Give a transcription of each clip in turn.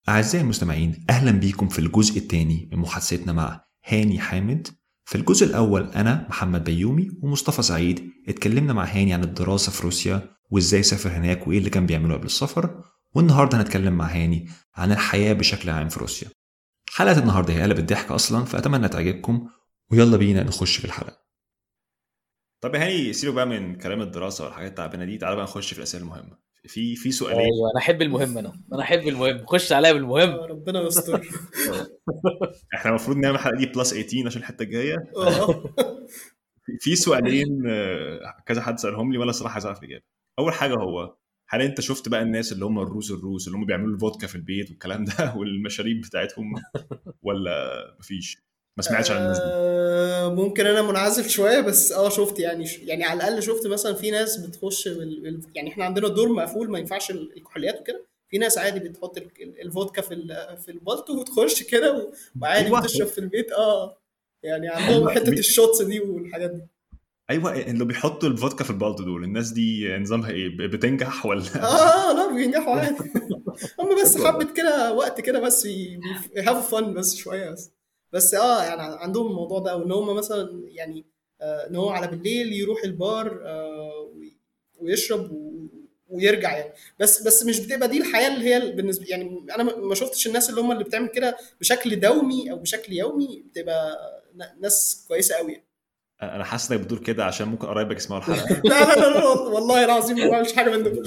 أعزائي المستمعين أهلا بيكم في الجزء الثاني من محادثتنا مع هاني حامد في الجزء الأول أنا محمد بيومي ومصطفى سعيد اتكلمنا مع هاني عن الدراسة في روسيا وإزاي سافر هناك وإيه اللي كان بيعمله قبل السفر والنهاردة هنتكلم مع هاني عن الحياة بشكل عام في روسيا حلقة النهاردة هي قلب الضحك أصلا فأتمنى تعجبكم ويلا بينا نخش في الحلقة طب يا هاني سيبك بقى من كلام الدراسة والحاجات التعبانة دي تعالى بقى نخش في الأسئلة المهمة في في سؤالين ايوه انا احب المهم انا انا احب المهم خش عليا بالمهم آه، ربنا يستر احنا المفروض نعمل الحلقة دي بلس 18 عشان الحتة الجاية آه. في- في سؤالين آه، كذا حد سالهم لي وانا الصراحه عايز اعرف الاجابه اول حاجه هو هل انت شفت بقى الناس اللي هم الروس الروس اللي هم بيعملوا الفودكا في البيت والكلام ده والمشاريب بتاعتهم ولا مفيش ما سمعتش عن الناس دي آه، ممكن انا منعزل شويه بس اه شفت يعني يعني على الاقل شفت مثلا في ناس بتخش بال... بال- يعني احنا عندنا الدور مقفول ما ينفعش ال- الكحوليات وكده في ناس عادي بتحط ال- ال- الفودكا في ال- في البلطو وتخش كده و- وعادي أيوة. بتشرب في البيت اه يعني عندهم حته مي- الشوتس دي والحاجات دي ايوه اللي بيحطوا الفودكا في البلط دول الناس دي نظامها ايه ب- بتنجح ولا اه لا بينجحوا عادي هم بس حبه كده وقت كده بس هاف فن بس شويه بس بس اه يعني عندهم الموضوع ده وان هم مثلا يعني آه ان هو على بالليل يروح البار آه وي- ويشرب و- ويرجع يعني بس بس مش بتبقى دي الحياه اللي هي بالنسبه يعني انا ما ما شفتش الناس اللي هم اللي بتعمل كده بشكل دومي او بشكل يومي بتبقى ن- ناس كويسه قوي يعني. انا حاسس انك بتقول كده عشان ممكن قرايبك يسمعوا الحلقه لا لا لا, لا والله العظيم ما بعملش حاجه من دول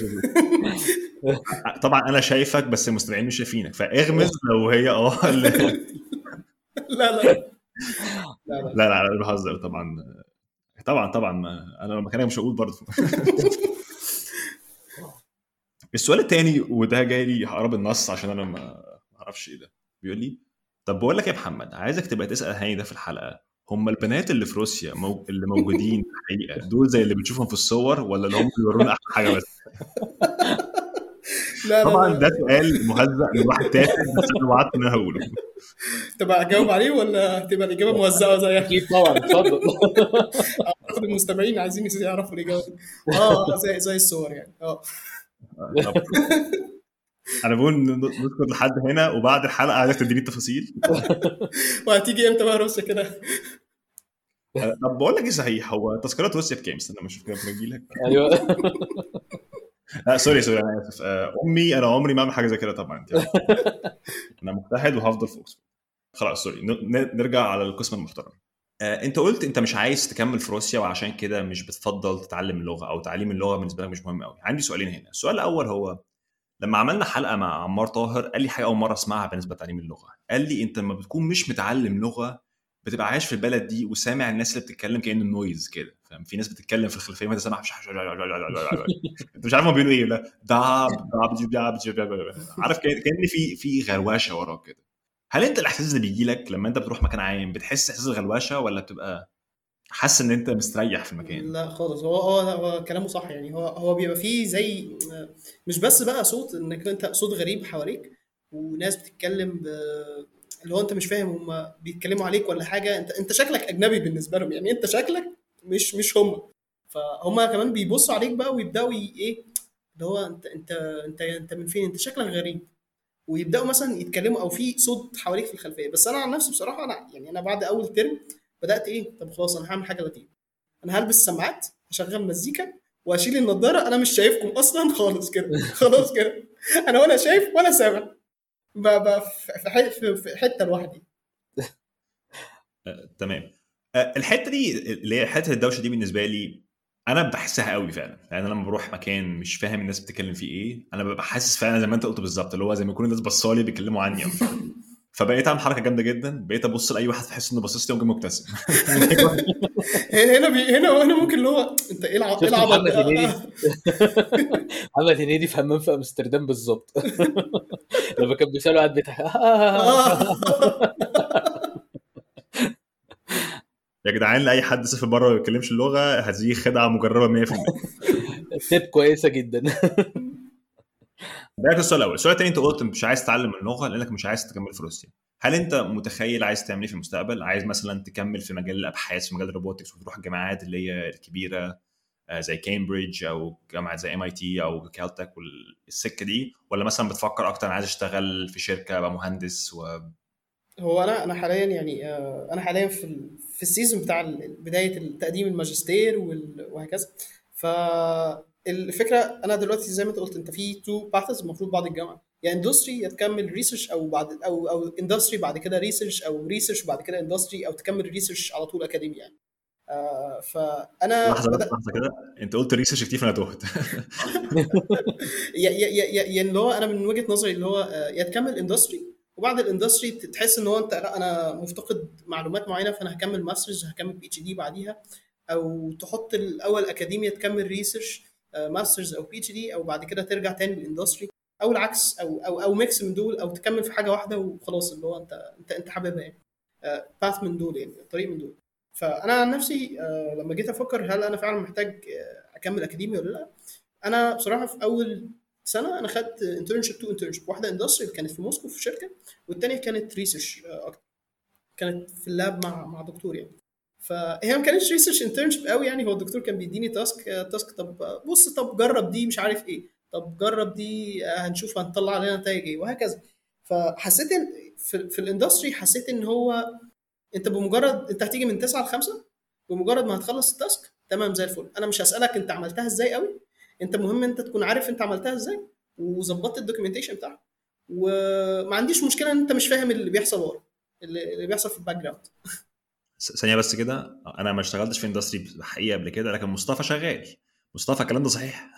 طبعا انا شايفك بس المستمعين مش شايفينك فاغمز لو هي اه اللي- لا لا لا لا لا لا انا بهزر طبعا طبعا طبعا ما انا لو مكانك مش هقول برضه السؤال التاني وده جاي لي هقرب النص عشان انا ما ما اعرفش ايه ده بيقول لي طب بقول لك يا محمد عايزك تبقى تسال هاني ده في الحلقه هم البنات اللي في روسيا مو... اللي موجودين في الحقيقه دول زي اللي بنشوفهم في الصور ولا اللي هم بيورونا احلى حاجه بس لا طبعا لا ده سؤال مهزأ من واحد تافه بس انا وعدت ان انا هقوله تبقى اجاوب عليه ولا تبقى الاجابه موزعه زي اكيد طبعا اتفضل اعتقد المستمعين عايزين يعرفوا الاجابه دي. اه زي زي الصور يعني اه طب. انا بقول ن- نسكت لحد هنا وبعد الحلقه عايزك تديني التفاصيل وهتيجي امتى بقى روسيا كده طب بقول لك ايه صحيح هو تذكرات روسيا بكام؟ استنى ما اشوف كده بجي لك ايوه لا سوري سوري انا اسف آه، امي انا عمري ما اعمل حاجه زي كده طبعا انت عارف. انا مجتهد وهفضل في اوكسفورد خلاص سوري ن- ن- نرجع على القسم المحترم آه، انت قلت انت مش عايز تكمل في روسيا وعشان كده مش بتفضل تتعلم اللغه او تعليم اللغه بالنسبه لك مش مهم قوي عندي سؤالين هنا السؤال الاول هو لما عملنا حلقه مع عمار طاهر قال لي حاجه اول مره اسمعها بالنسبه لتعليم اللغه قال لي انت لما بتكون مش متعلم لغه بتبقى عايش في البلد دي وسامع الناس اللي بتتكلم كانه نويز كده فاهم في ناس بتتكلم في الخلفيه وانت سامع انت مش عارف هم بيقولوا ايه لا داب داب جيب داب جيب داب. عارف كان كان في في غلوشه وراك كده هل انت الاحساس اللي بيجي لك لما انت بتروح مكان عام بتحس احساس الغلوشه ولا بتبقى حاسس ان انت مستريح في المكان لا خالص هو هو هو كلامه صح يعني هو هو بيبقى فيه زي مش بس بقى صوت انك انت صوت غريب حواليك وناس بتتكلم ب... اللي هو انت مش فاهم هم بيتكلموا عليك ولا حاجه انت انت شكلك اجنبي بالنسبه لهم يعني انت شكلك مش مش هم فهم كمان بيبصوا عليك بقى ويبداوا ي- ايه اللي هو انت انت انت انت من فين انت شكلك غريب ويبداوا مثلا يتكلموا او في صوت حواليك في الخلفيه بس انا عن نفسي بصراحه انا يعني انا بعد اول ترم بدات ايه طب خلاص انا هعمل حاجه لطيفه انا هلبس سماعات هشغل مزيكا واشيل النضاره انا مش شايفكم اصلا خالص كده خلاص كده انا ولا شايف ولا سامع ب- ب- في ح- في- في حته لوحدي آه، تمام آه، الحته دي اللي هي حته الدوشه دي بالنسبه لي انا بحسها قوي فعلا يعني انا لما بروح مكان مش فاهم الناس بتتكلم فيه ايه انا ببقى حاسس فعلا زي ما انت قلت بالظبط اللي هو زي ما يكون الناس بصالي بيتكلموا عني او مش عارف إيه. فبقيت اعمل حركه جامده جدا بقيت ابص لاي واحد تحس انه باصص لي وأقوم مبتسم هنا هنا بي هنا هنا ممكن اللي هو انت ايه الع- إيه شفت العبط محمد ده؟ هنيدي محمد هنيدي في حمام في امستردام بالظبط لما كان بيساله قاعد بيضحك آه. يا جدعان لاي حد سافر بره ما بيتكلمش اللغه هذه خدعه مجربه 100% تيب كويسه جدا ده كان السؤال الاول السؤال الثاني انت قلت مش عايز تتعلم اللغه لانك مش عايز تكمل في روسيا هل انت متخيل عايز تعمل ايه في المستقبل عايز مثلا تكمل في مجال الابحاث في مجال الروبوتكس وتروح الجامعات اللي هي الكبيره آه، زي كامبريدج او جامعه زي ام اي تي او كالتك والسكه دي ولا مثلا بتفكر اكتر انا عايز اشتغل في شركه ابقى مهندس و هو انا انا حاليا يعني آه، انا حاليا في ال- في السيزون بتاع ال- بدايه تقديم الماجستير وال- وهكذا فالفكره انا دلوقتي زي ما انت قلت انت في تو باثز المفروض بعد الجامعه يا اندستري يا تكمل ريسيرش او بعد او او اندستري بعد كده ريسيرش او ريسيرش بعد كده اندستري او تكمل ريسيرش على طول اكاديمي يعني آه فانا لحظه بس بدأت لحظه كده انت قلت ريسيرش كتير فانا تهت يا يا يا يا يعني اللي هو انا من وجهه نظري اللي هو آه، يا تكمل اندستري وبعد الاندستري تحس ان هو انت لا انا مفتقد معلومات معينه فانا هكمل ماسترز هكمل بي اتش دي بعديها او تحط الاول اكاديميا تكمل ريسيرش ماسترز او بي اتش دي او بعد كده ترجع تاني للاندستري او العكس او او او ميكس من دول او تكمل في حاجه واحده وخلاص اللي هو انت انت انت حاببها يعني باث من دول يعني طريق من دول فانا عن نفسي آه، لما جيت افكر هل انا فعلا محتاج آه، اكمل اكاديمي ولا لا انا بصراحه في اول سنه انا خدت انترنشيب تو انترنشيب واحده اندستريال كانت في موسكو في شركه والثانيه كانت ريسيرش اكتر كانت في اللاب مع مع دكتور يعني فهي ما كانتش ريسيرش انترنشيب قوي يعني هو الدكتور كان بيديني تاسك تاسك طب بص طب جرب دي مش عارف ايه طب جرب دي آه، هنشوف هنطلع علينا نتائج ايه وهكذا فحسيت ان في, في الاندستري حسيت ان هو انت بمجرد انت هتيجي من 9 ل 5 بمجرد ما هتخلص التاسك تمام زي الفل انا مش هسالك انت عملتها ازاي قوي انت مهم انت تكون عارف انت عملتها ازاي وظبطت الدوكيومنتيشن بتاعها وما عنديش مشكله ان انت مش فاهم اللي بيحصل ورا اللي اللي بيحصل في الباك جراوند س- ثانيه بس كده انا ما اشتغلتش في اندستري حقيقه قبل كده لكن مصطفى شغال مصطفى الكلام ده صحيح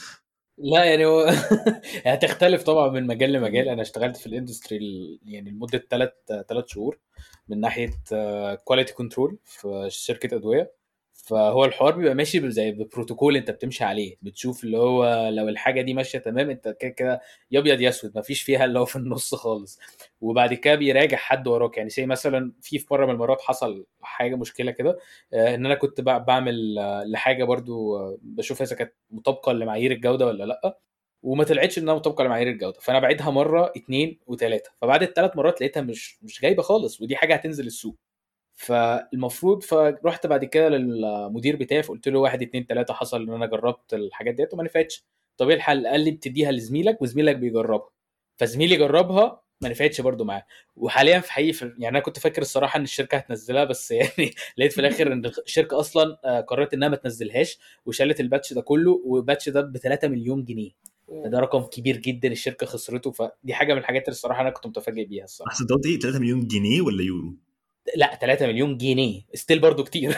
لا يعني هو هتختلف طبعا من مجال لمجال انا اشتغلت في الاندستري ال- يعني لمده ثلاث ثلاث شهور من ناحيه كواليتي كنترول في شركه ادويه فهو الحوار بيبقى ماشي زي ببروتوكول انت بتمشي عليه بتشوف اللي هو لو الحاجه دي ماشيه تمام انت كده كده يا ابيض يا اسود مفيش فيها اللي هو في النص خالص وبعد كده بيراجع حد وراك يعني زي مثلا في في مره من المرات حصل حاجه مشكله كده آه، ان انا كنت بع- بعمل آه، لحاجه برضو آه، بشوف اذا كانت مطابقه لمعايير الجوده ولا لا وما طلعتش انها مطابقه لمعايير الجوده فانا بعيدها مره اتنين وتلاته فبعد الثلاث مرات لقيتها مش مش جايبه خالص ودي حاجه هتنزل السوق فالمفروض فرحت بعد كده للمدير بتاعي فقلت له واحد اتنين تلاته حصل ان انا جربت الحاجات ديت وما نفعتش طب ايه الحل؟ قال لي بتديها لزميلك وزميلك بيجربها فزميلي جربها ما نفعتش برضو معاه وحاليا في حقيقي في يعني انا كنت فاكر الصراحه ان الشركه هتنزلها بس يعني لقيت في الاخر ان الشركه اصلا آه، قررت انها ما تنزلهاش وشالت الباتش ده كله والباتش ده ب 3 مليون جنيه فده رقم كبير جدا الشركه خسرته فدي حاجه من الحاجات اللي الصراحه انا كنت متفاجئ بيها الصراحه احسن انت قلت ايه 3 مليون جنيه ولا يورو؟ لا 3 مليون جنيه ستيل برضو كتير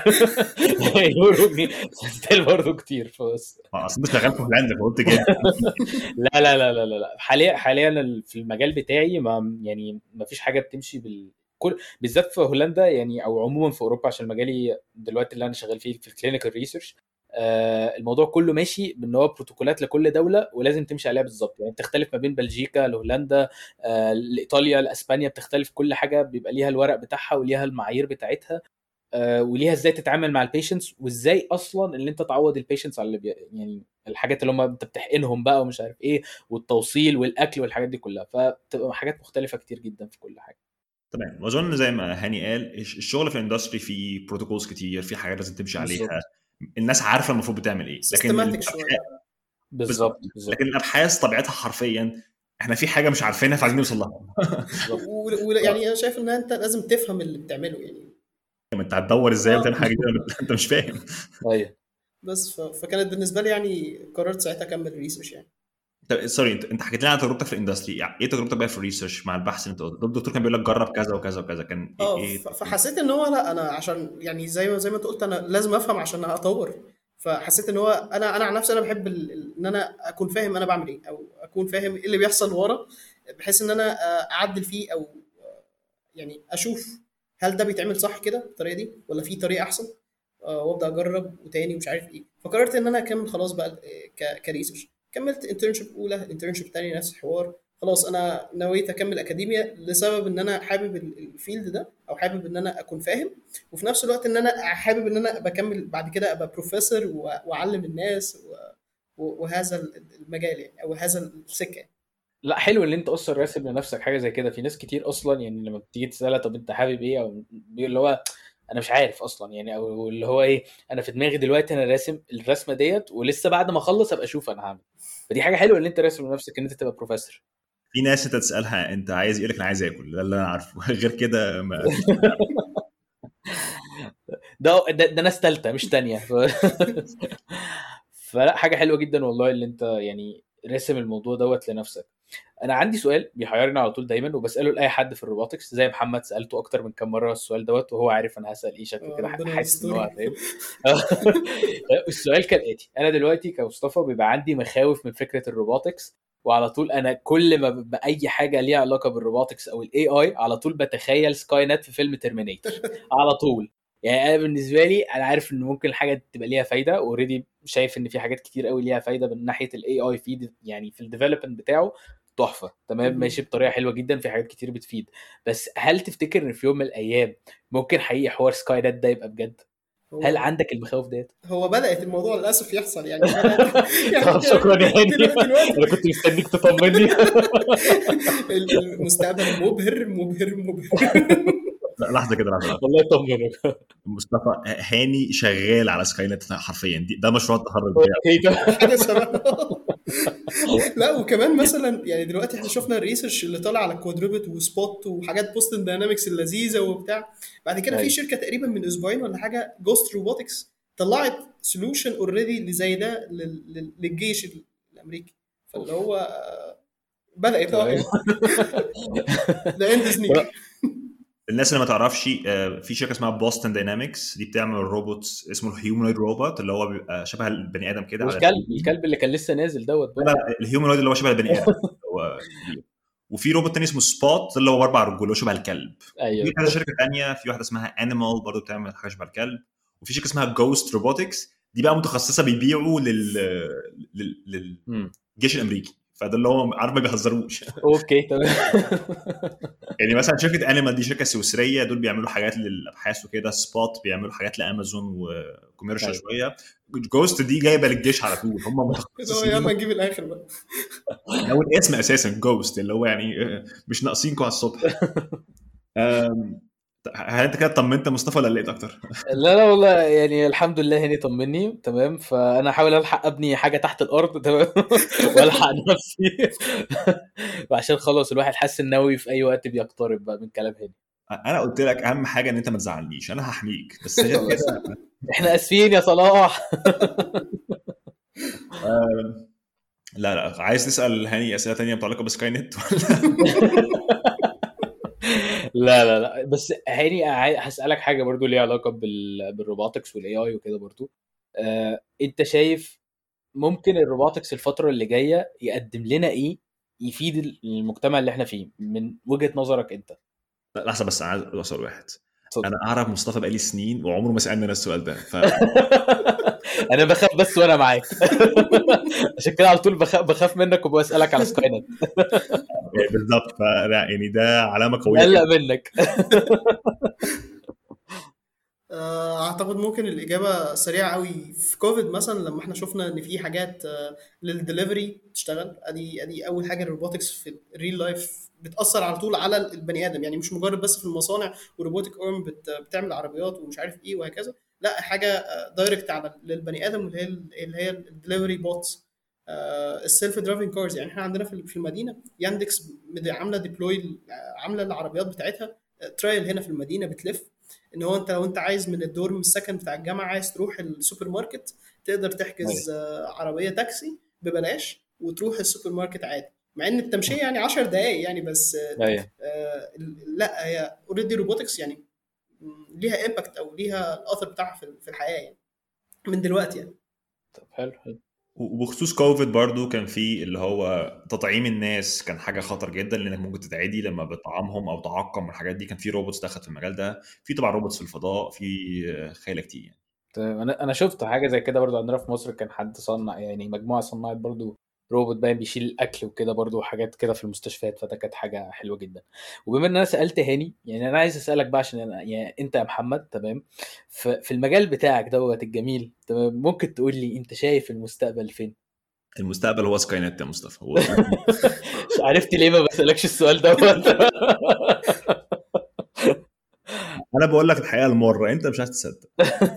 يورو جنيه ستيل برضو كتير فبس اه اصل انت شغال في هولندا فقلت كده لا لا لا لا لا لا حاليا حاليا ال- في المجال بتاعي ما يعني ما فيش حاجه بتمشي بال كل بالذات في هولندا يعني او عموما في اوروبا عشان مجالي دلوقتي اللي انا شغال فيه في الكلينيكال ريسيرش آه الموضوع كله ماشي بان هو بروتوكولات لكل دوله ولازم تمشي عليها بالظبط يعني بتختلف ما بين بلجيكا لهولندا آه لايطاليا لاسبانيا بتختلف كل حاجه بيبقى ليها الورق بتاعها وليها المعايير بتاعتها آه وليها ازاي تتعامل مع البيشنتس وازاي اصلا اللي انت تعوض البيشنتس على اللي بي... يعني الحاجات اللي هم انت بتحقنهم بقى ومش عارف ايه والتوصيل والاكل والحاجات دي كلها فبتبقى حاجات مختلفه كتير جدا في كل حاجه تمام واظن زي ما هاني قال الش- الشغل في الاندستري فيه بروتوكولز كتير في حاجات لازم تمشي عليها بالظبط. الناس عارفه المفروض بتعمل ايه لكن سيستماتيك الأبحاث- شويه بالظبط بالظبط لكن الابحاث طبيعتها حرفيا احنا في حاجه مش عارفينها فعايزين نوصل لها ويعني انا شايف ان انت لازم تفهم اللي بتعمله يعني ما انت هتدور ازاي آه. بتعمل حاجه دي ولا انت مش فاهم ايوه بس ف... فكانت بالنسبه لي يعني قررت ساعتها اكمل ريسيرش يعني طب سوري انت انت حكيت لنا عن تجربتك في الاندستري يعني ايه تجربتك بقى في الريسيرش مع البحث اللي انت قلته الدكتور كان بيقول لك جرب كذا وكذا وكذا كان اه ايه ف- فحسيت ان هو لا انا عشان يعني زي ما زي ما انت قلت انا لازم افهم عشان اطور فحسيت ان هو انا انا عن نفسي انا بحب ال- ال- ان انا اكون فاهم انا بعمل ايه او اكون فاهم ايه اللي بيحصل ورا بحيث ان انا آه، اعدل فيه او آه، يعني اشوف هل ده بيتعمل صح كده بالطريقه دي ولا في طريقه احسن آه، وابدا اجرب وتاني ومش عارف ايه فقررت ان انا اكمل خلاص بقى آه، ك- كريسيرش كملت انترنشيب اولى انترنشيب تاني نفس الحوار خلاص انا نويت اكمل اكاديميا لسبب ان انا حابب ال- الفيلد ده او حابب ان انا اكون فاهم وفي نفس الوقت ان انا حابب ان انا بكمل بعد كده ابقى بروفيسور و- واعلم الناس و- و- وهذا ال- المجال يعني او هذا السكه يعني. لا حلو ان انت اصلا راسم لنفسك حاجه زي كده في ناس كتير اصلا يعني لما بتيجي تسالها طب انت حابب ايه او اللي هو انا مش عارف اصلا يعني او اللي هو ايه انا في دماغي دلوقتي انا راسم الرسمه ديت ولسه بعد ما اخلص ابقى اشوف انا هعمل فدي حاجه حلوه ان انت راسم لنفسك ان انت تبقى بروفيسور في ناس انت تسالها انت عايز يقول لك انا عايز اكل ده اللي انا عارفه غير كده ما... ده ده, ده ناس ثالثه مش ثانيه ف... فلا حاجه حلوه جدا والله اللي انت يعني راسم الموضوع دوت لنفسك انا عندي سؤال بيحيرني على طول دايما وبساله لاي حد في الروبوتكس زي محمد سالته اكتر من كام مره السؤال دوت وهو عارف انا هسال ايه شكله كده ربنا حاسس ان هو يستر. فاهم السؤال كالاتي انا دلوقتي كمصطفى بيبقى عندي مخاوف من فكره الروبوتكس وعلى طول انا كل ما ببقى اي حاجه ليها علاقه بالروبوتكس او الاي اي على طول بتخيل سكاي نت في فيلم ترمينيتور على طول يعني انا بالنسبه لي انا عارف ان ممكن الحاجه تبقى ليها فايده اوريدي شايف ان في حاجات كتير قوي ليها فايده من ناحيه الاي اي في يعني في الديفلوبمنت بتاعه تحفه تمام مم. ماشي بطريقه حلوه جدا في حاجات كتير بتفيد بس هل تفتكر ان في يوم من الايام ممكن حقيقي حوار سكاي نت ده يبقى بجد هو- هل عندك المخاوف ديت هو بدات الموضوع للاسف يحصل يعني بدأت- طب شكرا يا هاني دلوقتي- دلوقتي انا كنت مستنيك تطمني المستقبل مبهر مبهر مبهر لا، لحظه كده لحظه لحظة. الله يطمنك مصطفى هاني شغال على سكاي نت حرفيا دي ده مشروع التخرج بتاعه اوكي ده حاجه شبه لا وكمان مثلا يعني دلوقتي احنا شفنا الريسيرش اللي طالع على كوادروبت وسبوت وحاجات بوستن داينامكس اللذيذه وبتاع بعد كده في أيوة. شركه تقريبا من اسبوعين ولا حاجه جوست روبوتكس طلعت سولوشن اوريدي اللي زي ده لل- لل- للجيش الامريكي فاللي هو آه، بدات اهو تمام. ده اند سنيك الناس اللي ما تعرفش آه، في شركه اسمها بوستن داينامكس دي بتعمل روبوت اسمه الهيومanoid روبوت اللي هو بيبقى شبه البني ادم كده على- والكلب الكلب اللي كان لسه نازل دوت لا لا الهيومanoid اللي هو شبه البني ادم هو كبير. وفي روبوت تاني اسمه سبوت اللي هو باربع رجول اللي هو شبه الكلب ايوه في كذا شركه تانية في واحده اسمها انيمال برضه بتعمل حاجه شبه الكلب وفي شركه اسمها جوست روبوتكس دي بقى متخصصه بيبيعوا لل لل- مم. للجيش الامريكي فده اللي هو عارف ما بيهزروش اوكي تمام يعني مثلا شركه انيمال دي شركه سويسريه دول بيعملوا حاجات للابحاث وكده سبوت بيعملوا حاجات لامازون وكوميرشال أيوة. شويه جوست دي جايبه للجيش على طول هم اللي هو متخصصين يلا نجيب الاخر بقى هو الاسم اساسا جوست اللي هو يعني آه، مش ناقصينكم على الصبح آم، هل انت كده طمنت مصطفى ولا لقيت اكتر؟ لا لا والله يعني الحمد لله هاني طمني تمام فانا احاول الحق ابني حاجه تحت الارض تمام والحق نفسي وعشان خلاص الواحد حاسس ان ناوي في اي وقت بيقترب بقى من كلام هاني انا قلت لك اهم حاجه ان انت ما تزعلنيش انا هحميك بس غير كده احنا اسفين يا صلاح آم، لا لا عايز تسال هاني اسئله تانية متعلقه بسكاي نت ولا لا لا لا بس هاني عاي- هسألك حاجة برضو ليها علاقة بال... بالروبوتكس والاي اي وكده برضو آه، انت شايف ممكن الروبوتكس الفترة اللي جاية يقدم لنا ايه يفيد المجتمع اللي احنا فيه من وجهة نظرك انت لا لحظه بس انا عايز أقول سؤال واحد اتفضل. انا اعرف مصطفى بقالي سنين وعمره ما سالني انا السؤال ده ف انا بخاف بس وانا معاك عشان كده على طول بخاف, بخاف منك وبسألك على سكاي نت يعني بالظبط فلا يعني ده علامه قويه قلق منك آه، اعتقد ممكن الاجابه سريعه قوي في كوفيد مثلا لما احنا شفنا ان في حاجات آه، للدليفري تشتغل ادي ادي اول حاجه الروبوتكس في الريل لايف بتاثر على طول على البني ادم يعني مش مجرد بس في المصانع وروبوتك ارم بت بتعمل عربيات ومش عارف ايه وهكذا لا حاجه دايركت على للبني ادم اللي هي اللي هي الدليفري بوتس السيلف درايفنج كارز يعني احنا عندنا في في المدينه ياندكس مد- عامله ديبلوي عامله العربيات بتاعتها ترايل هنا في المدينه بتلف ان هو انت لو انت عايز من الدورم السكن بتاع الجامعه عايز تروح السوبر ماركت تقدر تحجز آه، عربيه تاكسي ببلاش وتروح السوبر ماركت عادي مع ان التمشيه يعني 10 دقائق يعني بس آه، ايوه آه، لا هي اوريدي روبوتكس يعني م، ليها امباكت او ليها الاثر بتاعها في في الحياه يعني من دلوقتي يعني طب حلو حلو وبخصوص كوفيد برضو كان في اللي هو تطعيم الناس كان حاجه خطر جدا لانك ممكن تتعدي لما بتطعمهم او تعقم من الحاجات دي كان في روبوتس دخلت في المجال ده في طبعا روبوتس في الفضاء في خيله كتير يعني تمام انا انا شفت حاجه زي كده برضو عندنا في مصر كان حد صنع يعني مجموعه صنعت برضو روبوت باين بيشيل الاكل وكده برضو حاجات كده في المستشفيات فده كانت حاجه حلوه جدا وبما ان انا سالت هاني يعني انا عايز اسالك بقى عشان أنا يعني انت يا محمد تمام ف- في المجال بتاعك دوت الجميل تمام ممكن تقول لي انت شايف المستقبل فين المستقبل هو سكاي نت يا مصطفى هو عرفت ليه ما بسالكش السؤال دوت انا بقول لك الحقيقه المره انت مش عايز تصدق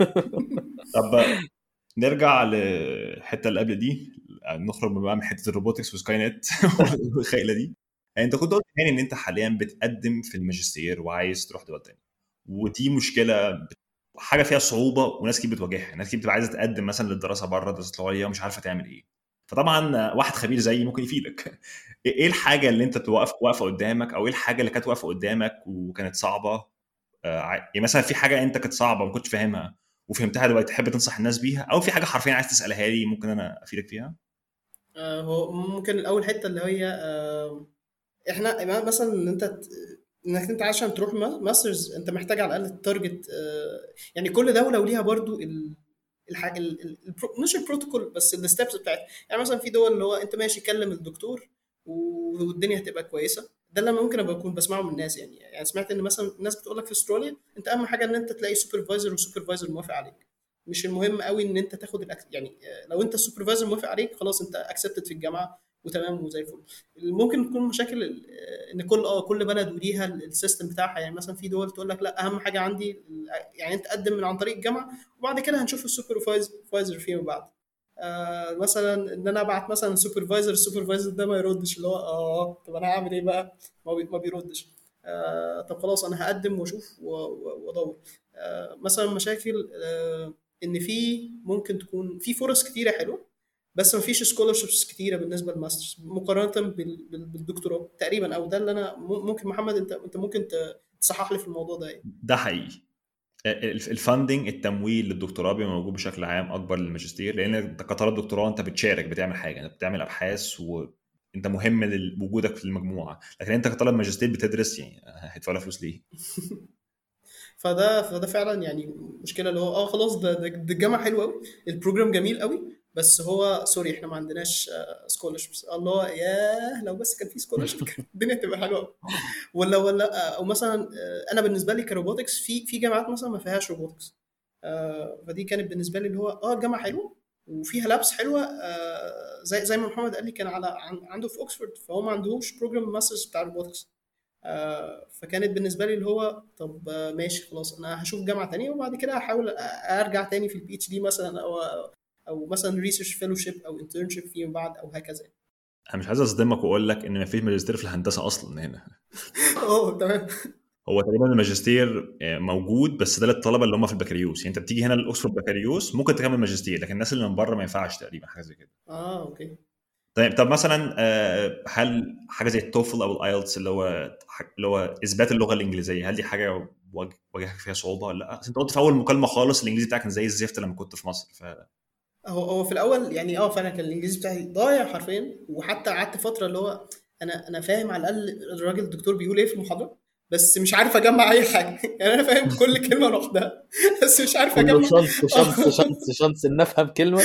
طب نرجع للحته اللي قبل دي نخرج بقى من حته الروبوتكس وسكاي نت والخيله دي يعني انت كنت قلت يعني ان انت حاليا بتقدم في الماجستير وعايز تروح دول تاني ودي مشكله حاجه فيها صعوبه وناس كتير بتواجهها ناس كتير بتبقى عايزه تقدم مثلا للدراسه بره دراسه لغويه ومش عارفه تعمل ايه فطبعا واحد خبير زيي ممكن يفيدك ايه الحاجه اللي انت واقف واقفه قدامك او ايه الحاجه اللي كانت واقفه قدامك وكانت صعبه آه يعني مثلا في حاجه انت كانت صعبه ما كنتش فاهمها وفهمتها دلوقتي تحب تنصح الناس بيها او في حاجه حرفيا عايز تسالها لي ممكن انا افيدك فيها آه هو ممكن الاول حته اللي هي آه احنا مثلا ان انت انك انت عشان تروح ماسترز انت محتاج على الاقل التارجت آه يعني كل دوله وليها برضو الحاجه ال ال مش البروتوكول بس الستبس بتاعتها يعني مثلا في دول اللي هو انت ماشي كلم الدكتور والدنيا هتبقى كويسه ده اللي ممكن ابقى اكون بسمعه من الناس يعني يعني سمعت ان مثلا الناس بتقول لك في استراليا انت اهم حاجه ان انت تلاقي سوبرفايزر وسوبرفايزر موافق عليك مش المهم قوي ان انت تاخد الأك... يعني لو انت السوبرفايزر موافق عليك خلاص انت اكسبتد في الجامعه وتمام وزي الفل ممكن تكون مشاكل ان كل اه كل بلد وليها السيستم بتاعها يعني مثلا في دول تقول لك لا اهم حاجه عندي يعني انت قدم من عن طريق الجامعه وبعد كده هنشوف السوبرفايزر فيما بعد آه مثلا ان انا ابعت مثلا سوبرفايزر السوبرفايزر ده ما يردش اللي هو اه طب انا هعمل ايه بقى ما بيردش آه طب خلاص انا هقدم واشوف وادور آه مثلا مشاكل آه ان في ممكن تكون في فرص كتيره حلوه بس ما فيش سكولرشيبس كتيره بالنسبه للماسترز مقارنه بالدكتوراه تقريبا او ده اللي انا ممكن محمد انت انت ممكن تصحح لي في الموضوع ده يعني. ده حقيقي الفاندنج التمويل للدكتوراه بيبقى موجود بشكل عام اكبر للماجستير لان كطالب دكتوراه انت بتشارك بتعمل حاجه انت بتعمل ابحاث وانت مهم لوجودك في المجموعه لكن انت كطالب ماجستير بتدرس يعني هتدفع فلوس ليه؟ فده فده فعلا يعني مشكله اللي هو اه خلاص ده ده, ده الجامعه حلوه قوي البروجرام جميل قوي بس هو سوري احنا ما عندناش سكولرشيبس الله ياه لو بس كان في سكولرشيب الدنيا تبقى حلوه ولا ولا او مثلا انا بالنسبه لي كروبوتكس في في جامعات مثلا ما فيهاش روبوتكس فدي كانت بالنسبه لي اللي هو اه الجامعه حلوه وفيها لابس حلوه زي زي ما محمد قال لي كان على عنده في اوكسفورد فهو ما عندهوش بروجرام ماسترز بتاع روبوتكس فكانت بالنسبه لي اللي هو طب ماشي خلاص انا هشوف جامعه تانية وبعد كده هحاول ارجع تاني في البي اتش دي مثلا او او مثلا ريسيرش فيلوشيب او انترنشيب فيما بعد او هكذا انا مش عايز اصدمك واقول لك ان ما فيش ماجستير في الهندسه اصلا هنا اه تمام هو تقريبا الماجستير موجود بس ده للطلبه اللي هم في البكالوريوس يعني انت بتيجي هنا الاوكسفورد بكالوريوس ممكن تكمل ماجستير لكن الناس اللي من بره ما ينفعش تقريبا حاجه زي كده اه اوكي طيب طب مثلا هل حاجه زي التوفل او الايلتس اللي هو اللي هو اثبات اللغه الانجليزيه هل دي حاجه واجهك فيها صعوبه ولا لا؟ انت قلت في اول مكالمه خالص الانجليزي بتاعك كان زي الزفت لما كنت في مصر ف هو هو في الاول يعني اه فعلا كان الانجليزي بتاعي ضايع حرفيا وحتى قعدت فتره اللي هو انا انا فاهم على الاقل الراجل الدكتور بيقول ايه في المحاضره بس مش عارف اجمع اي حاجه يعني انا فاهم كل كلمه لوحدها بس مش عارف اجمع شنط شنط شنط شنط ان افهم كلمه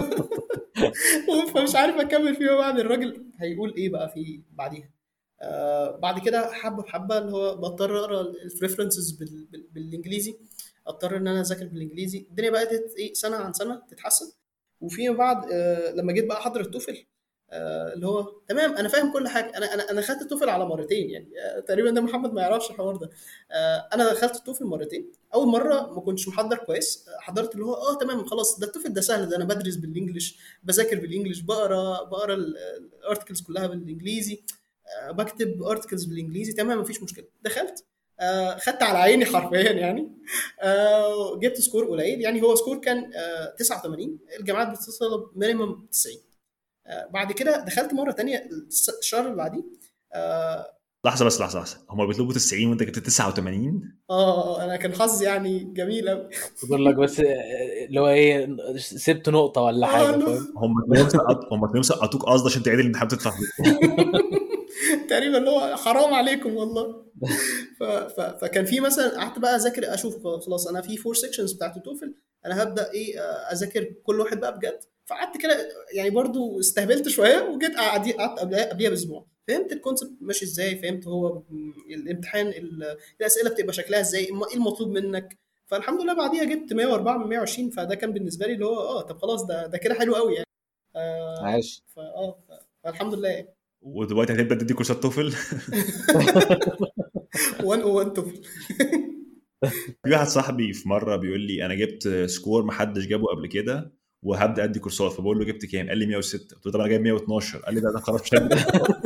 فمش عارف اكمل فيما بعد الراجل هيقول ايه بقى في بعديها آه بعد كده حبه بحبه اللي هو بضطر اقرا الريفرنسز بال بال بالانجليزي اضطر ان انا اذاكر بالانجليزي الدنيا بقت ايه سنه عن سنه تتحسن وفيما بعد آه لما جيت بقى احضر التوفل آه اللي هو تمام انا فاهم كل حاجه انا انا انا خدت التوفل على مرتين يعني آه تقريبا ده محمد ما يعرفش الحوار ده آه انا دخلت التوفل مرتين اول مره ما كنتش محضر كويس حضرت اللي هو اه تمام خلاص ده التوفل ده سهل ده انا بدرس بالانجلش بذاكر بالانجلش بقرا بقرا الارتكلز كلها بالانجليزي آه بكتب ارتكلز بالانجليزي تمام مفيش مشكله دخلت آه خدت على عيني حرفيا يعني آه جبت سكور قليل يعني هو سكور كان آه 89 الجامعات بتطلب مينيمم 90 آه بعد كده دخلت مره تانية الشهر اللي بعديه آه لحظه بس لحظه لحظه هم بيطلبوا 90 وانت جبت 89 اه انا كان حظي يعني جميل قوي بقول لك بس اللي هو ايه سبت نقطه ولا حاجه فاهم هم تلاقيهم سقطوا هم تلاقيهم سقطوك قصد عشان تعيد الامتحان تدفع تقريبا اللي هو حرام عليكم والله ف... ف... فكان في مثلا قعدت بقى اذاكر اشوف خلاص انا في فور سيكشنز بتاعت التوفل انا هبدا ايه اذاكر كل واحد بقى بجد فقعدت كده يعني برضو استهبلت شويه وجيت قعدت قبلها باسبوع فهمت الكونسبت ماشي ازاي فهمت هو الامتحان الاسئله بتبقى شكلها ازاي ايه المطلوب منك فالحمد لله بعديها جبت 104 من 120 فده كان بالنسبه لي اللي هو اه طب خلاص ده ده كده حلو قوي يعني آه عاش فاه فالحمد لله يعني ودلوقتي هتبدا تدي كورسات توفل 101 توفل في واحد صاحبي في مره بيقول لي انا جبت سكور ما حدش جابه قبل كده وهبدا ادي كورسات فبقول له جبت كام؟ قال لي 106 قلت له طب انا جايب 112 قال لي ده ده خلاص مش هبدأ.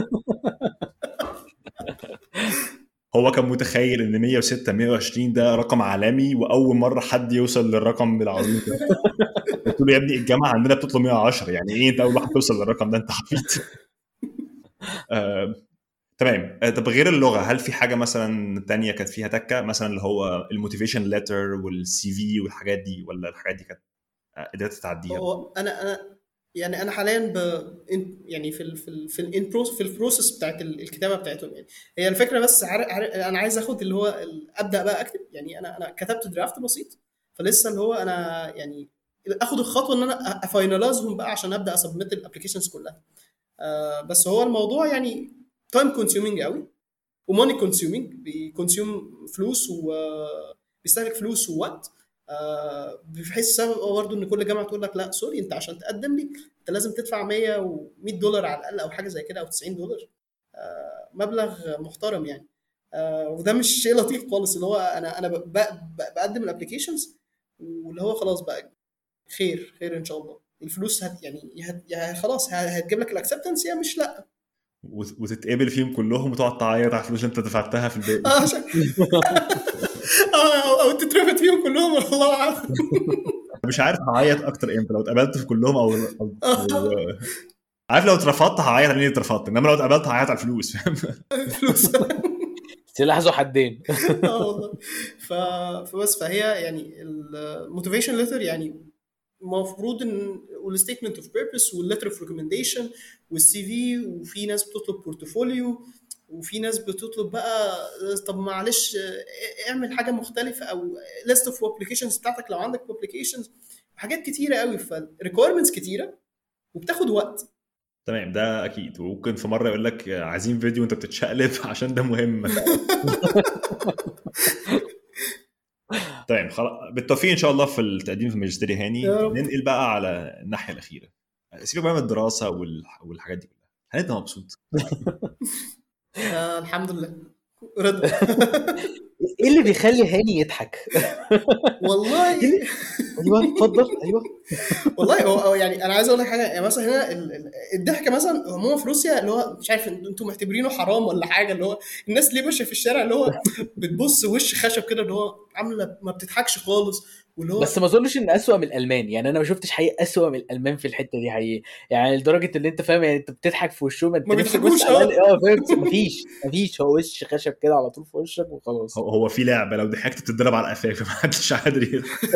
هو كان متخيل ان 106 120 ده رقم عالمي واول مره حد يوصل للرقم العظيم ده قلت له يا ابني الجامعه عندنا بتطلب 110 يعني ايه انت اول واحد توصل للرقم ده انت عبيط آه، تمام آه، طب غير اللغه هل في حاجه مثلا تانية كانت فيها تكه مثلا اللي هو الموتيفيشن ليتر والسي في والحاجات دي ولا الحاجات دي كانت آه، قدرت تعديها هو انا انا يعني انا حاليا ب إن- يعني في ال في ال في ال في البروسيس بتاعت ال- الكتابه بتاعتهم يعني هي الفكره بس عارف عارف انا عايز اخد اللي هو ال- ابدا بقى اكتب يعني انا انا كتبت درافت بسيط فلسه اللي هو انا يعني اخد الخطوه ان انا افاينلايزهم بقى عشان ابدا اسبمت الابلكيشنز كلها آه بس هو الموضوع يعني تايم كونسيومينج قوي وماني كونسيومينج بيكونسيوم فلوس وبيستهلك فلوس ووقت آه بحيث السبب هو برضه ان كل جامعه تقول لك لا سوري انت عشان تقدم لي انت لازم تدفع 100 و 100 دولار على الاقل او حاجه زي كده او 90 دولار آه مبلغ محترم يعني آه وده مش شيء لطيف خالص اللي هو انا انا ب- ب- بقدم الابلكيشنز واللي هو خلاص بقى خير خير ان شاء الله الفلوس هت يعني يا هت- يا خلاص ه- هتجيب لك الاكسبتنس يا مش لا وت- وتتقابل فيهم كلهم وتقعد تعيط على الفلوس اللي انت دفعتها في الباقي اه عشان اه او, أو تترفد فيهم كلهم والله اعلم مش عارف هعيط اكتر امتى لو اتقابلت في كلهم او, أو, أو عارف لو اترفضت هعيط على اني اترفضت انما لو اتقابلت هعيط على الفلوس فاهم فلوس سلاح ذو حدين اه والله ف... فبس فهي يعني الموتيفيشن ليتر يعني المفروض ان والستيتمنت اوف بيربس والليتر اوف ريكومنديشن والسي في وفي ناس بتطلب بورتفوليو وفي ناس بتطلب بقى طب معلش اه، اعمل حاجه مختلفه او ليست اوف ابلكيشنز بتاعتك لو عندك ابلكيشنز حاجات كتيره قوي فالريكويرمنتس كتيره وبتاخد وقت تمام ده اكيد وممكن في مره يقول لك عايزين فيديو وانت بتتشقلب عشان ده مهم طيب خلاص بالتوفيق ان شاء الله في التقديم في الماجستير يا هاني يا رب. ننقل بقى على الناحيه الاخيره سيبك بقى من الدراسه والح- والحاجات دي كلها هل انت مبسوط؟ آه الحمد لله رضا ايه اللي بيخلي هاني يضحك؟ والله ايوه اتفضل ايوه والله هو هو يعني انا عايز اقول لك حاجه يعني مثلا هنا ال- ال- الضحك مثلا عموما في روسيا اللي هو مش عارف انتوا معتبرينه حرام ولا حاجه اللي هو الناس ليه ماشيه في الشارع اللي هو بتبص وش خشب كده اللي هو عامله ما بتضحكش خالص واللي هو بس ما اظنش ان اسوأ من الالمان يعني انا ما شفتش حقيقه اسوأ من الالمان في الحته دي حقيقي يعني لدرجه ان انت فاهم يعني انت بتضحك في وشهم انت ما نفسك بيضحكوش، بس على اه. الأقل- اه فاهم مفيش مفيش هو وش خشب كده على طول في وشك وخلاص هو- هو في لعبه لو ضحكت بتتضرب على قفاك فمحدش قادر يضحك.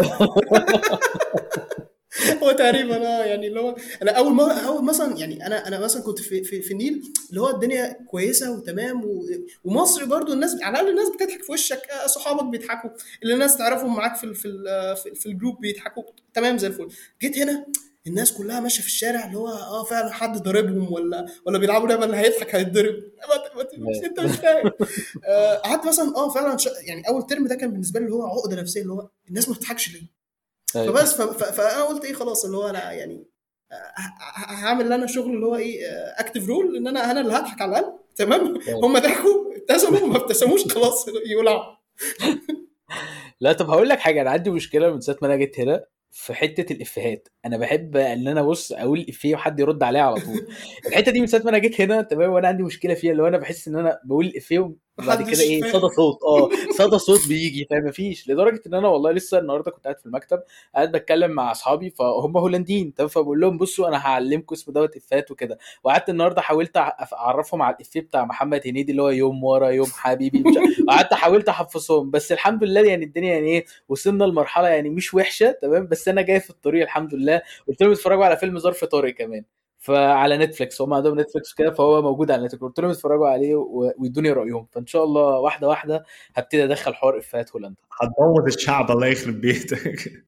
هو تقريبا اه يعني اللي هو انا اول مره اول مثلا يعني انا انا مثلا كنت في في, في النيل اللي هو الدنيا كويسه وتمام و... ومصر برضو الناس على الاقل الناس بتضحك في وشك آه، صحابك بيضحكوا اللي الناس تعرفهم معاك في ال- في ال- في, في الجروب بيضحكوا تمام زي الفل جيت هنا الناس كلها ماشيه في الشارع اللي هو اه فعلا حد ضاربهم ولا ولا بيلعبوا لعبه اللي هيضحك هيتضرب ما- ما- ما- مش انت مش فاهم آه، قعدت مثلا اه فعلا ش- يعني اول ترم ده كان بالنسبه لي اللي هو عقده نفسيه اللي هو الناس ما بتضحكش ليه أيوة. فبس ف- ف- فانا قلت ايه خلاص اللي هو انا يعني ه- ه- هعمل انا شغل اللي هو ايه اكتف رول ان انا انا اللي هضحك على الاقل تمام أيوة. هم ضحكوا ابتسموا ما ابتسموش خلاص يولعوا لا طب هقول لك حاجه انا عندي مشكله من ساعه ما انا جيت هنا في حته الافيهات انا بحب ان انا بص اقول افيه وحد يرد عليا على طول الحته دي من ساعه ما انا جيت هنا تمام وانا عندي مشكله فيها اللي هو انا بحس ان انا بقول الافيه وبعد محدش كده ايه فاهم. صدى صوت اه صدى صوت بيجي فاهم مفيش لدرجه ان انا والله لسه النهارده كنت قاعد في المكتب قاعد بتكلم مع اصحابي فهم هولنديين تمام فبقول لهم بصوا انا هعلمكم اسم دوت افيهات وكده وقعدت النهارده حاولت أع- اعرفهم على الافيه بتاع محمد هنيدي اللي هو يوم ورا يوم حبيبي مش عارف- قعدت حاولت احفظهم بس الحمد لله يعني الدنيا يعني ايه وصلنا لمرحله يعني مش وحشه تمام بس انا جاي في الطريق الحمد لله قلت لهم اتفرجوا على فيلم ظرف طارق كمان فعلى نتفليكس هم عندهم نتفليكس كده فهو موجود على نتفليكس قلت لهم اتفرجوا عليه و- ويدوني رايهم فان شاء الله واحده واحده هبتدي ادخل حوار افيهات هولندا هتبوظ الشعب الله يخرب بيتك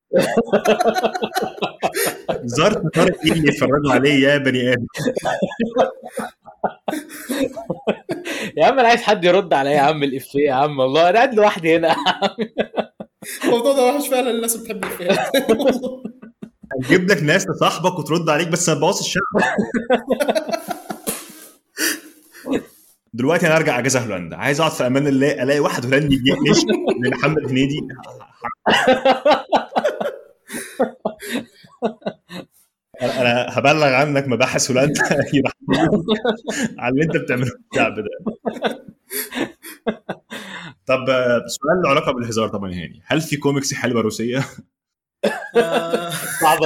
ظرف طارق ايه اللي يتفرجوا عليه يا بني ادم يا عم انا عايز حد يرد عليا يا عم الافيه يا عم والله انا قاعد لوحدي هنا الموضوع ده وحش فعلا الناس بتحب الافيهات هنجيب لك ناس تصاحبك وترد عليك بس ما تبوظش الشعب دلوقتي انا ارجع اجازه هولندا عايز اقعد في امان الله الاقي واحد هولندي يقلش لمحمد هنيدي انا أنا هبلغ عنك مباحث هولندا يبحثوا على اللي انت بتعمله في الشعب ده طب آه، سؤال له علاقه بالهزار طبعا هاني هل في كوميكس حلوه روسيه؟ آه، صعبه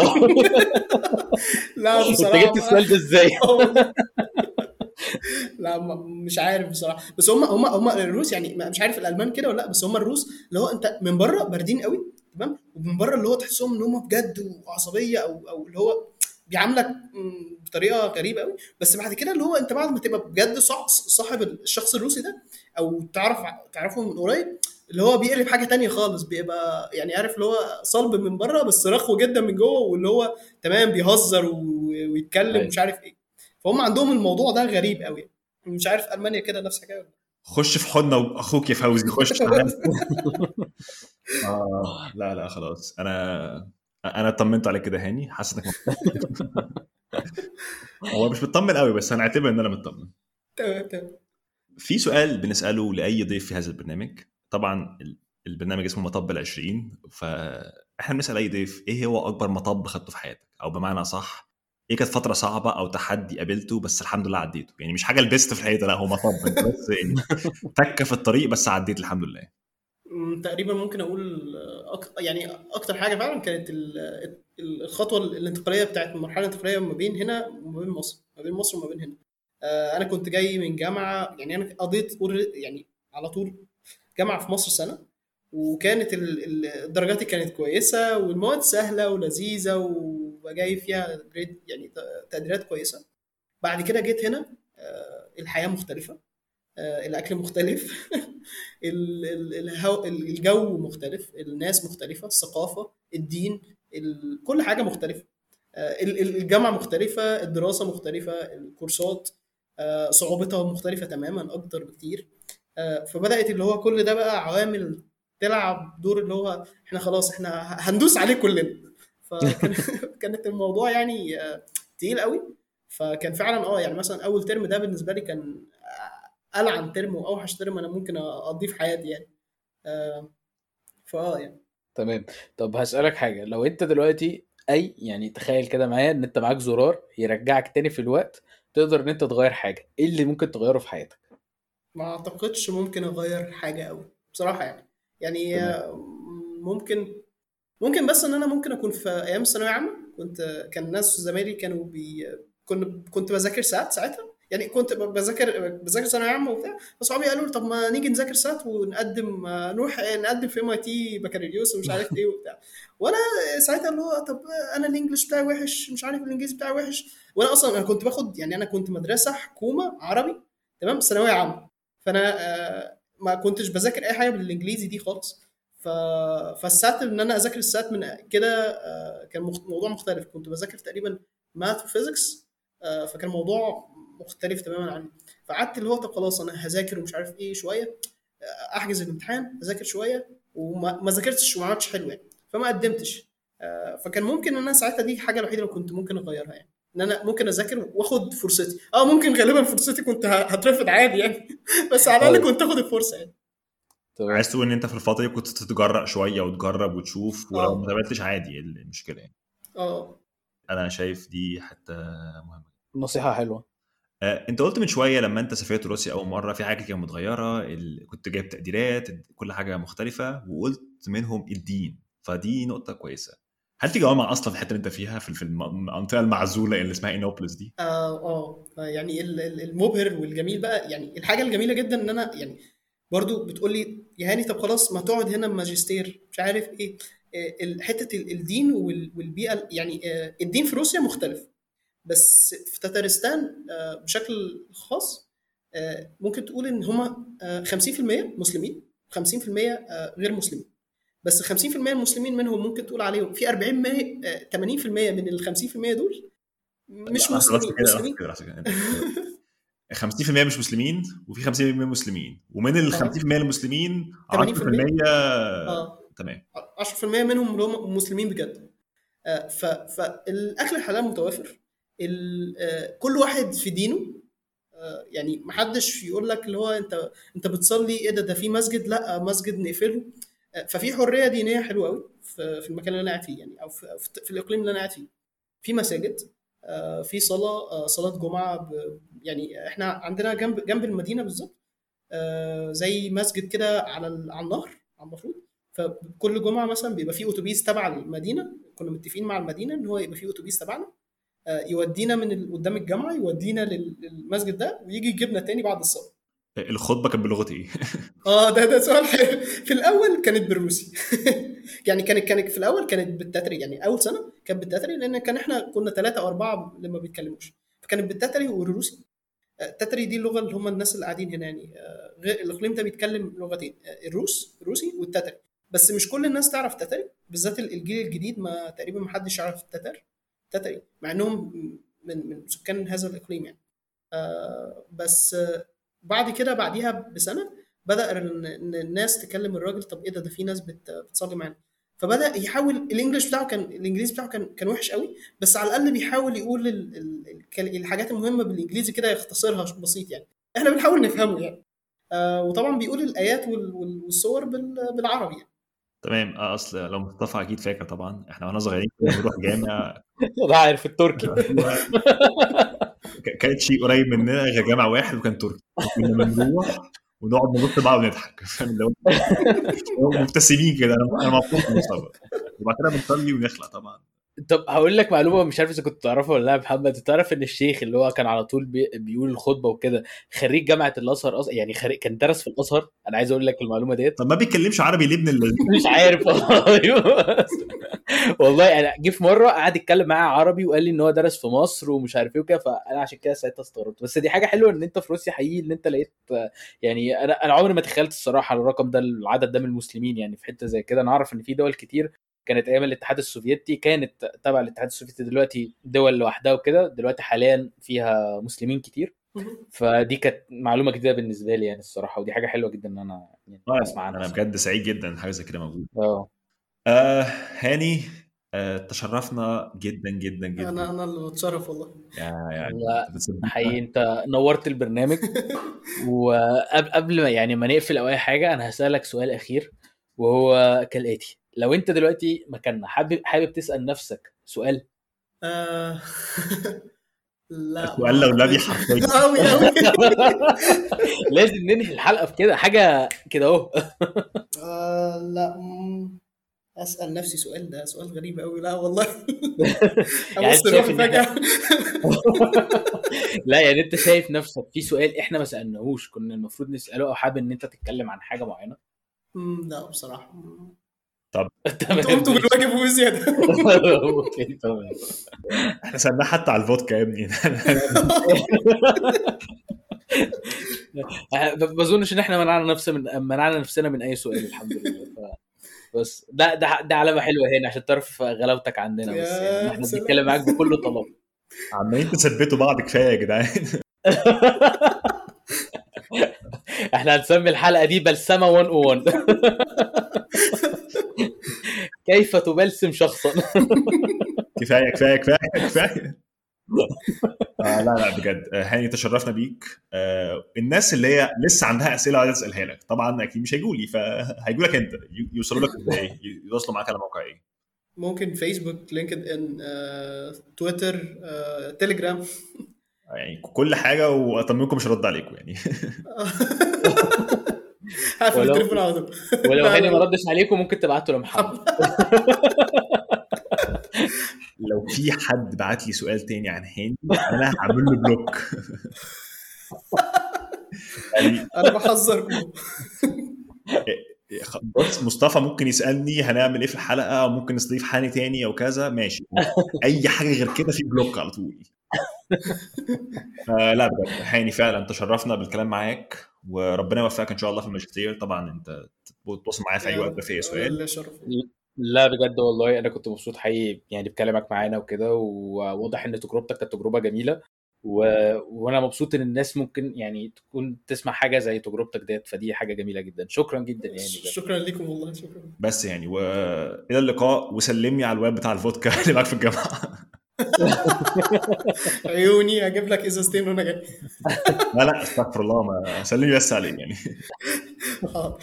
لا انت بصراحه جبت السؤال ده ازاي؟ لا ما- مش عارف بصراحه بس هم هم هم الروس يعني ما- مش عارف الالمان كده ولا لا بس هم الروس اللي هو انت من بره باردين قوي تمام ومن بره اللي هو تحسهم ان هم بجد وعصبيه او او اللي هو بيعاملك م، بطريقه غريبه قوي بس بعد كده اللي هو انت بعد ما تبقى بجد صح صاحب الشخص الروسي ده او تعرف تعرفه من قريب اللي هو بيقلب حاجه تانية خالص بيبقى يعني عارف اللي هو صلب من بره بس رخو جدا من جوه واللي هو تمام بيهزر و- ويتكلم أيوة. مش عارف ايه فهم عندهم الموضوع ده غريب قوي مش عارف المانيا كده نفس الحكايه ولا لا. خش في حضن اخوك يا فوزي خش تعال. آه لا لا خلاص انا انا اطمنت عليك كده هاني حاسس انك مطمن. هو مش مطمن قوي بس هنعتبر ان انا مطمن تمام تمام في سؤال بنساله لاي ضيف في هذا البرنامج طبعا ال- البرنامج اسمه مطب العشرين فاحنا بنسال اي ضيف ايه هو اكبر مطب خدته في حياتك او بمعنى صح ايه كانت فتره صعبه او تحدي قابلته بس الحمد لله عديته يعني مش حاجه لبست في الحيطه لا هو مطب انت بس يعني تكه في الطريق بس عديت الحمد لله م، تقريبا ممكن اقول أك... يعني اكتر حاجه فعلا كانت ال... ال- الخطوه الانتقاليه بتاعت المرحله الانتقاليه ما بين هنا وما بين مصر ما بين مصر وما بين هنا آه، انا كنت جاي من جامعه يعني انا قضيت already- يعني على طول جامعه في مصر سنه وكانت ال- ال- الدرجات كانت كويسه والمواد سهله ولذيذه وجاي فيها جريد يعني ت- تقديرات كويسه بعد كده جيت هنا آه، الحياه مختلفه آه، الاكل مختلف ال- ال- الهو... الجو مختلف الناس مختلفه الثقافه الدين ال... كل حاجه مختلفه آه، ال- ال- الجامعه مختلفه الدراسه مختلفه الكورسات آه، صعوبتها مختلفه تماما اكتر بكتير آه، فبدات اللي هو كل ده بقى عوامل تلعب دور اللي هو احنا خلاص احنا ه- هندوس عليه كلنا فكانت الموضوع يعني آه، تقيل قوي فكان فعلا اه يعني مثلا اول ترم ده بالنسبه لي كان آه، العن ترم واوحش ترم انا ممكن اقضيه في حياتي يعني آه، فاه يعني تمام طب هسألك حاجة لو انت دلوقتي اي يعني تخيل كده معايا ان انت معاك زرار يرجعك تاني في الوقت تقدر ان انت تغير حاجة ايه اللي ممكن تغيره في حياتك ما اعتقدش ممكن اغير حاجه قوي بصراحه يعني يعني تمام. آه، ممكن ممكن بس ان انا ممكن اكون في ايام الثانويه عامه كنت كان ناس زمايلي كانوا بي كنت كنت بذاكر ساعات ساعتها يعني كنت بذاكر بذاكر ثانويه عامه وبتاع فصحابي قالوا لي طب ما نيجي نذاكر ساعات ونقدم آه، نروح نقدم في ام اي تي بكالوريوس ومش عارف ايه وبتاع وانا ساعتها اللي هو طب انا الانجليش بتاعي وحش مش عارف الانجليزي بتاعي وحش وانا اصلا انا كنت باخد يعني انا كنت مدرسه حكومه عربي تمام ثانويه عامه فانا آه، ما كنتش بذاكر اي حاجه بالانجليزي دي خالص ف... فالساعات ان انا اذاكر الساعات من كده آه، كان مخ- موضوع مختلف كنت بذاكر تقريبا ماث وفيزيكس فكان موضوع مختلف تماما عني فقعدت اللي هو طب خلاص انا هذاكر ومش عارف ايه شويه آه، احجز الامتحان اذاكر شويه وما ما ذاكرتش وما عملتش حلو يعني فما قدمتش آه، فكان ممكن ان انا ساعتها دي الحاجه الوحيده اللي كنت ممكن اغيرها يعني ان انا ممكن اذاكر واخد فرصتي اه ممكن غالبا فرصتي كنت ه- هترفض عادي يعني بس على الاقل أيوة. كنت اخد الفرصه يعني تمام عايز تقول ان انت في الفتره دي كنت تتجرأ شويه وتجرب وتشوف ولو آه. ما قابلتش عادي ايه المشكله يعني اه انا شايف دي حتى مهمه نصيحة حلوة آه، انت قلت من شويه لما انت سافرت روسيا اول مره في حاجه كانت متغيره ال... كنت جايب تقديرات كل حاجه مختلفه وقلت منهم الدين فدي نقطه كويسه هل في جوامع اصلا في الحته اللي انت فيها في في الم- المنطقه المعزوله اللي اسمها اينوبلس دي اه اه يعني ال- ال- المبهر والجميل بقى يعني الحاجه الجميله جدا ان انا يعني برضو بتقول لي يا هاني طب خلاص ما تقعد هنا ماجستير مش عارف ايه آه، ال- حته ال- الدين وال- والبيئه يعني آه، الدين في روسيا مختلف بس في تتارستان آه، بشكل خاص آه، ممكن تقول ان هما آه، 50% مسلمين 50% آه، غير مسلمين بس 50% المسلمين منهم ممكن تقول عليهم في 40 مية- آه، 80% من ال 50% دول مش لا، مسلمين لحظة كده، لحظة مسلمين كده، لحظة كده. انت- 50% مش مسلمين وفي 50% مسلمين ومن ال آه. 50% المسلمين 80% 10% اه تمام 10% منهم اللي هم مسلمين بجد آه، ف- فالاكل الحلال متوافر ال- آه، كل واحد في دينه آه، يعني محدش يقول لك اللي هو انت انت بتصلي ايه ده ده في مسجد لا مسجد نقفله آه، ففي حريه دينيه حلوه قوي في في المكان اللي انا قاعد فيه يعني او في, في- في الاقليم اللي انا قاعد فيه في مساجد آه، في صلاه آه، صلاه جمعه ب- يعني احنا عندنا جنب جنب المدينه بالظبط آه، زي مسجد كده على ال- على النهر على المفروض فكل جمعه مثلا بيبقى في اتوبيس تبع المدينه كنا متفقين مع المدينه ان هو يبقى في اتوبيس تبعنا آه، يودينا من ال- قدام الجامعه يودينا لل- للمسجد ده ويجي يجيبنا تاني بعد الصلاه الخطبه كانت بلغه ايه؟ اه ده ده سؤال حلو في الاول كانت بالروسي يعني كانت كانت في الاول كانت بالتتري يعني اول سنه كانت بالتتري لان كان احنا كنا ثلاثه او اربعه اللي ما بيتكلموش فكانت بالتتري والروسي آه، التتري دي اللغه اللي هم الناس اللي قاعدين هنا يعني آه، غير الاقليم ده بيتكلم لغتين آه، الروس الروسي والتتري بس مش كل الناس تعرف تتري بالذات الجيل الجديد ما تقريبا ما حدش يعرف التتر تتري مع انهم من من سكان هذا الاقليم يعني آه، بس آه، بعد كده بعديها بسنه بدا ان إن الناس تكلم الراجل طب ايه ده ده في ناس بت- بتصلي معانا فبدا يحاول الانجليش بتاعه كان الانجليزي بتاعه كان كان وحش قوي بس على الاقل بيحاول يقول ال- ال- الكل- الحاجات المهمه بالانجليزي كده يختصرها بسيط يعني احنا بنحاول نفهمه يعني آه وطبعا بيقول الايات وال- وال- والصور بال- بالعربي يعني تمام اه اصل لو مصطفى اكيد فاكر طبعا احنا واحنا صغيرين كنا بنروح جامع ده عارف التركي ك- كانت شيء قريب مننا غير جامع واحد وكان تركي كنا بنروح ونقعد نبص بعض ونضحك فاهم اللي هو مبتسمين كده انا انا مبسوط من المصطفى وبعد كده بنصلي ونخلع طبعا طب هقول لك معلومه مش عارف اذا كنت تعرفها ولا لا يا محمد تعرف ان الشيخ اللي هو كان على طول بي... بيقول الخطبه وكده خريج جامعه الازهر أص... يعني خريج كان درس في الازهر انا عايز اقول لك المعلومه ديت طب ما بيتكلمش عربي ليه ابن ال... مش عارف والله والله انا جه في مره قعد يتكلم معايا عربي وقال لي ان هو درس في مصر ومش عارف ايه وكده فانا عشان كده ساعتها استغربت بس دي حاجه حلوه ان انت في روسيا حقيقي ان انت لقيت يعني انا انا عمري ما تخيلت الصراحه الرقم ده العدد ده من المسلمين يعني في حته زي كده انا اعرف ان في دول كتير كانت ايام الاتحاد السوفيتي كانت تبع الاتحاد السوفيتي دلوقتي دول لوحدها وكده دلوقتي حاليا فيها مسلمين كتير فدي كانت معلومه جديده بالنسبه لي يعني الصراحه ودي حاجه حلوه جدا ان انا يعني اسمع عنها انا بجد سعيد جدا ان حاجه زي كده موجوده اه آه هاني آه تشرفنا جدا جدا جدا انا انا اللي بتشرف والله يا- يعني لا، بتسيبنا. حقيقي انت نورت البرنامج وقبل ما يعني ما نقفل او اي حاجه انا هسالك سؤال اخير وهو كالاتي لو انت دلوقتي مكاننا حابب حابب تسال نفسك سؤال آه لا سؤال لولبي حرفيا قوي قوي لازم ننهي الحلقه بكده حاجه كده اهو آه لا مم، اسال نفسي سؤال ده سؤال غريب قوي لا والله يعني ابص شايف روحي إن إحنا- فجاه لا يعني انت شايف نفسك في سؤال احنا ما سالناهوش كنا المفروض نساله او حابب ان انت تتكلم عن حاجه معينه مم، لا بصراحه مم. تمام انتوا قمتوا بالواجب وزياده اوكي تمام احنا سالناه حتى على الفودكا يا ابني ب- بظنش ان احنا منعنا نفسنا من منعنا نفسنا من اي سؤال الحمد لله ف... بس ده ده ده علامه حلوه هنا عشان تعرف غلاوتك عندنا بس يا يعني احنا سلام. بنتكلم معاك بكل طلب عمالين تثبتوا بعض كفايه يا جدعان احنا هنسمي الحلقه دي بلسمه 101 كيف تبلسم شخصا كفايه كفايه كفايه كفايه آه لا لا بجد آه، هاني تشرفنا بيك آه الناس اللي هي لسه عندها اسئله عايزه اسالها لك طبعا اكيد مش هيجوا لي فهيجوا لك انت ي- يوصلوا لك ازاي يوصلوا معاك على موقع ايه ممكن فيسبوك لينكد ان آه، تويتر آه، تليجرام يعني كل حاجه واطمنكم مش هرد عليكم يعني هقفل ولو- التليفون على طول ولو لا، هاني لا. ما ردش عليكم ممكن تبعتوا لمحمد لو في حد بعت لي سؤال تاني عن هاني انا هعمل له بلوك يعني انا بحذركم بص مصطفى ممكن يسالني هنعمل ايه في الحلقه او ممكن نستضيف هاني تاني او كذا ماشي اي حاجه غير كده في بلوك على طول فلا بجد هاني فعلا تشرفنا بالكلام معاك وربنا يوفقك ان شاء الله في الماجستير طبعا انت تتواصل معايا في اي وقت في اي سؤال اللي شرف لا بجد والله انا كنت مبسوط حقيقي يعني بكلامك معانا وكده وواضح ان تجربتك كانت تجربه جميله و... وانا مبسوط ان الناس ممكن يعني تكون تسمع حاجه زي تجربتك ديت فدي حاجه جميله جدا شكرا جدا يعني بجد. شكرا لكم والله شكرا بس يعني والى اللقاء وسلمني على الواد بتاع الفودكا اللي معاك في الجامعه عيوني هجيب لك ازازتين وانا جاي لا لا استغفر الله ما سلمي بس عليه يعني حاضر.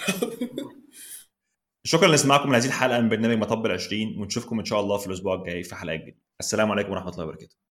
شكرا لاستماعكم لهذه الحلقه من برنامج مطب ال 20 ونشوفكم ان شاء الله في الاسبوع الجاي في حلقه جديده السلام عليكم ورحمه الله وبركاته